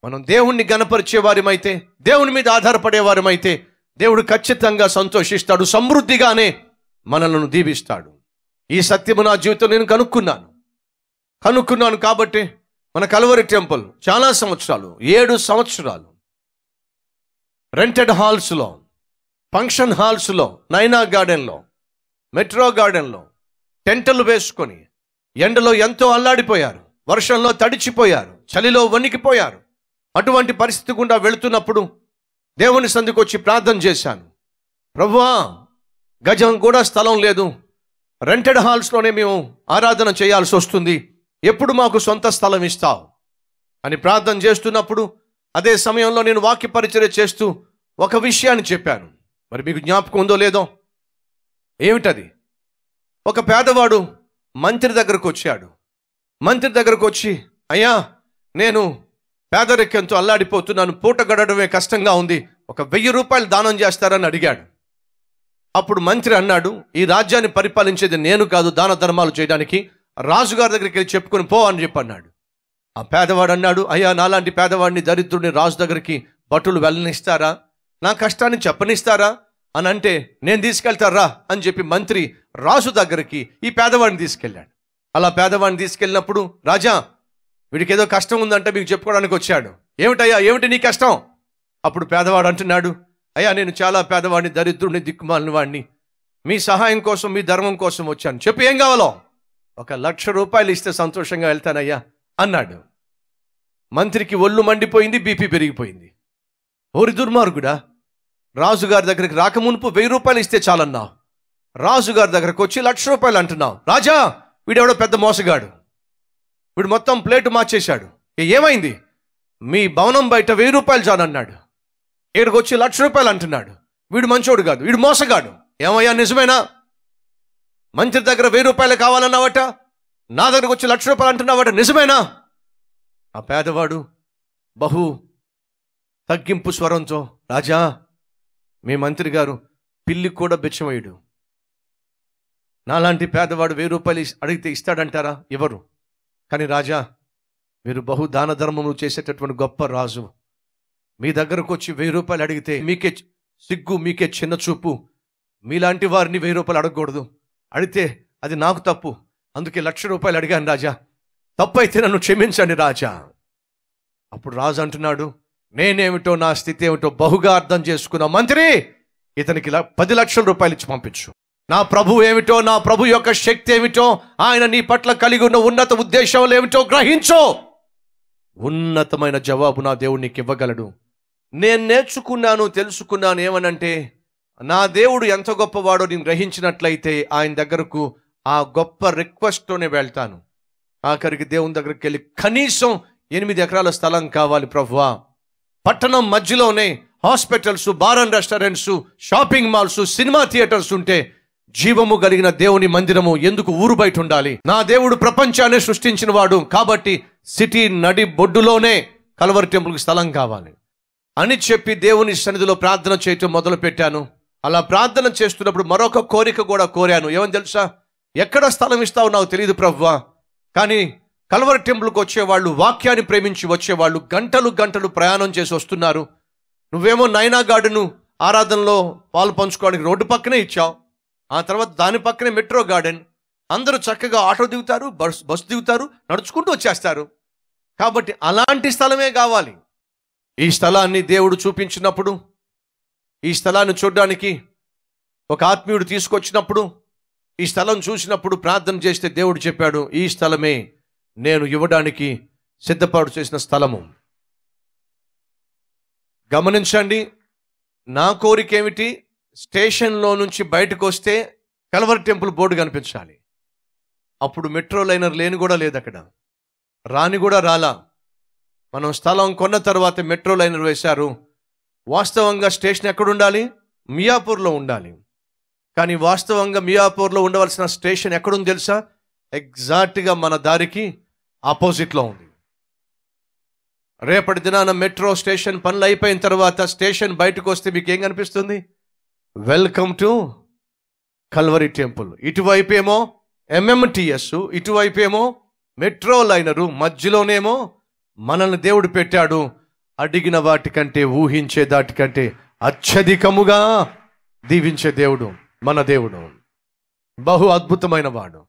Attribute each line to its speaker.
Speaker 1: మనం దేవుణ్ణి గనపరిచే వారిమైతే దేవుని మీద ఆధారపడే వారిమైతే దేవుడు ఖచ్చితంగా సంతోషిస్తాడు సమృద్ధిగానే మనలను దీవిస్తాడు ఈ సత్యము నా జీవితం నేను కనుక్కున్నాను కనుక్కున్నాను కాబట్టి మన కలవరి టెంపుల్ చాలా సంవత్సరాలు ఏడు సంవత్సరాలు రెంటెడ్ హాల్స్లో ఫంక్షన్ హాల్స్లో నైనా గార్డెన్లో మెట్రో గార్డెన్లో టెంటలు వేసుకొని ఎండలో ఎంతో అల్లాడిపోయారు వర్షంలో తడిచిపోయారు చలిలో వణికిపోయారు అటువంటి పరిస్థితి గుండా వెళుతున్నప్పుడు దేవుని సందుకు వచ్చి ప్రార్థన చేశాను ప్రభువా గజం కూడా స్థలం లేదు రెంటెడ్ హాల్స్లోనే మేము ఆరాధన చేయాల్సి వస్తుంది ఎప్పుడు మాకు సొంత స్థలం ఇస్తావు అని ప్రార్థన చేస్తున్నప్పుడు అదే సమయంలో నేను వాక్య పరిచర్య చేస్తూ ఒక విషయాన్ని చెప్పాను మరి మీకు జ్ఞాపకం ఉందో లేదో ఏమిటది ఒక పేదవాడు మంత్రి దగ్గరకు వచ్చాడు మంత్రి దగ్గరకు వచ్చి అయ్యా నేను పేదరికంతో అల్లాడిపోతున్నాను పూట గడవడమే కష్టంగా ఉంది ఒక వెయ్యి రూపాయలు దానం చేస్తారని అడిగాడు అప్పుడు మంత్రి అన్నాడు ఈ రాజ్యాన్ని పరిపాలించేది నేను కాదు దాన ధర్మాలు చేయడానికి రాజుగారి దగ్గరికి వెళ్ళి చెప్పుకొని పో అని చెప్పి అన్నాడు ఆ పేదవాడు అన్నాడు అయ్యా నాలాంటి పేదవాడిని దరిద్రుడిని రాజు దగ్గరికి భటులు వెళ్ళనిస్తారా నా కష్టాన్ని చెప్పనిస్తారా అని అంటే నేను తీసుకెళ్తారా అని చెప్పి మంత్రి రాజు దగ్గరికి ఈ పేదవాడిని తీసుకెళ్ళాడు అలా పేదవాడిని తీసుకెళ్ళినప్పుడు రాజా వీడికి ఏదో కష్టం ఉందంటే మీకు చెప్పుకోవడానికి వచ్చాడు ఏమిటయ్యా ఏమిటి నీ కష్టం అప్పుడు పేదవాడు అంటున్నాడు అయ్యా నేను చాలా పేదవాడిని దరిద్రుడిని దిక్కుమాలిన వాడిని మీ సహాయం కోసం మీ ధర్మం కోసం వచ్చాను చెప్పు ఏం కావాలో ఒక లక్ష రూపాయలు ఇస్తే సంతోషంగా వెళ్తానయ్యా అన్నాడు మంత్రికి ఒళ్ళు మండిపోయింది బీపీ పెరిగిపోయింది ఓరి దుర్మార్గుడా రాజుగారి దగ్గరికి రాకమునుపు వెయ్యి రూపాయలు ఇస్తే చాలన్నావు రాజుగారి దగ్గరకు వచ్చి లక్ష రూపాయలు అంటున్నావు రాజా వీడెవడో పెద్ద మోసగాడు వీడు మొత్తం ప్లేటు మార్చేశాడు ఏ- ఏమైంది మీ భవనం బయట వెయ్యి రూపాయలు చాలన్నాడు ఇక్కడికి వచ్చి లక్ష రూపాయలు అంటున్నాడు వీడు మంచోడు కాదు వీడు మోసగాడు ఏమయ్యా నిజమేనా మంత్రి దగ్గర వెయ్యి రూపాయలు కావాలన్నావట నా దగ్గరకు వచ్చి లక్ష రూపాయలు అంటున్నావట నిజమేనా ఆ పేదవాడు బహు తగ్గింపు స్వరంతో రాజా మీ మంత్రి గారు పిల్లి కూడా బిచ్చమయ్యుడు నాలాంటి పేదవాడు వెయ్యి రూపాయలు ఇస్- అడిగితే ఇస్తాడంటారా ఎవరు కానీ రాజా మీరు బహు దాన ధర్మములు చేసేటటువంటి గొప్ప రాజు మీ దగ్గరకు వచ్చి వెయ్యి రూపాయలు అడిగితే మీకే చి- సిగ్గు మీకే చిన్న చూపు మీలాంటి వారిని వెయ్యి రూపాయలు అడగకూడదు అడిగితే అది నాకు తప్పు అందుకే లక్ష రూపాయలు అడిగాను రాజా తప్పు అయితే నన్ను క్షమించండి రాజా అప్పుడు రాజు అంటున్నాడు నేనేమిటో నా స్థితి ఏమిటో బహుగా అర్థం చేసుకున్న మంత్రి ఇతనికి ల- పది లక్షల రూపాయలు ఇచ్చి పంపించు నా ప్రభు ఏమిటో నా ప్రభు యొక్క శక్తి ఏమిటో ఆయన నీ పట్ల కలిగి ఉన్న ఉన్నత ఉద్దేశాలు ఏమిటో గ్రహించో ఉన్నతమైన జవాబు నా దేవుడు నీకు ఇవ్వగలడు నేను నేర్చుకున్నాను తెలుసుకున్నాను ఏమనంటే నా దేవుడు ఎంత గొప్పవాడో నేను గ్రహించినట్లయితే ఆయన దగ్గరకు ఆ గొప్ప రిక్వెస్ట్తోనే వెళ్తాను ఆఖరికి దేవుని దగ్గరికి వెళ్ళి కనీసం ఎనిమిది ఎకరాల స్థలం కావాలి ప్రభువా పట్టణం మధ్యలోనే hospitals bar and restaurants shopping malls cinema theatres ఉంటే జీవము కలిగిన దేవుని మందిరము ఎందుకు ఊరు బయట ఉండాలి నా దేవుడు ప్రపంచాన్ని సృష్టించిన వాడు కాబట్టి సిటీ నడి బొడ్డులోనే కలవరి టెంపుల్కి స్థలం కావాలి అని చెప్పి దేవుని సన్నిధిలో ప్రార్థన చేయటం మొదలు పెట్టాను అలా ప్రార్థన చేస్తున్నప్పుడు మరొక కోరిక కూడా కోరాను ఏమని తెలుసా ఎక్కడ స్థలం ఇస్తావు నాకు తెలియదు ప్రభువా కానీ కలవరి టెంపుల్కి వచ్చేవాళ్ళు వాక్యాన్ని ప్రేమించి వచ్చేవాళ్ళు గంటలు గంటలు ప్రయాణం చేసి వస్తున్నారు నువ్వేమో నైనా గార్డెను ఆరాధనలో పాలు పంచుకోవడానికి రోడ్డు పక్కనే ఇచ్చావు ఆ తర్వాత దాని పక్కనే మెట్రో గార్డెన్ అందరూ చక్కగా ఆటో దిగుతారు బస్ బస్సు దిగుతారు నడుచుకుంటూ వచ్చేస్తారు కాబట్టి అలాంటి స్థలమే కావాలి ఈ స్థలాన్ని దేవుడు చూపించినప్పుడు ఈ స్థలాన్ని చూడడానికి ఒక ఆత్మీయుడు తీసుకొచ్చినప్పుడు ఈ స్థలం చూసినప్పుడు ప్రార్థన చేస్తే దేవుడు చెప్పాడు ఈ స్థలమే నేను ఇవ్వడానికి సిద్ధపాటు చేసిన స్థలము గమనించండి నా కోరిక ఏమిటి స్టేషన్లో నుంచి బయటకు వస్తే కలవర్ టెంపుల్ బోర్డు కనిపించాలి అప్పుడు మెట్రో లైనర్ లేని కూడా లేదు అక్కడ రాని కూడా రాలా మనం స్థలం కొన్న తర్వాత మెట్రో లైనర్ వేశారు వాస్తవంగా స్టేషన్ ఎక్కడ ఉండాలి మియాపూర్లో ఉండాలి కానీ వాస్తవంగా మియాపూర్లో ఉండవలసిన స్టేషన్ ఎక్కడుంది తెలుసా ఎగ్జాక్ట్గా మన దారికి ఆపోజిట్లో ఉంది రేపటి దినాన మెట్రో స్టేషన్ పనులు అయిపోయిన తర్వాత స్టేషన్ బయటకు వస్తే మీకు ఏం కనిపిస్తుంది వెల్కమ్ టు కల్వరి టెంపుల్ ఇటువైపు ఏమో ఎంఎంటిఎస్ ఇటువైపు ఏమో మెట్రో లైనరు మధ్యలోనేమో మనల్ని దేవుడు పెట్టాడు అడిగిన వాటికంటే ఊహించే దాటికంటే అత్యధికముగా దీవించే దేవుడు మన దేవుడు బహు అద్భుతమైన వాడు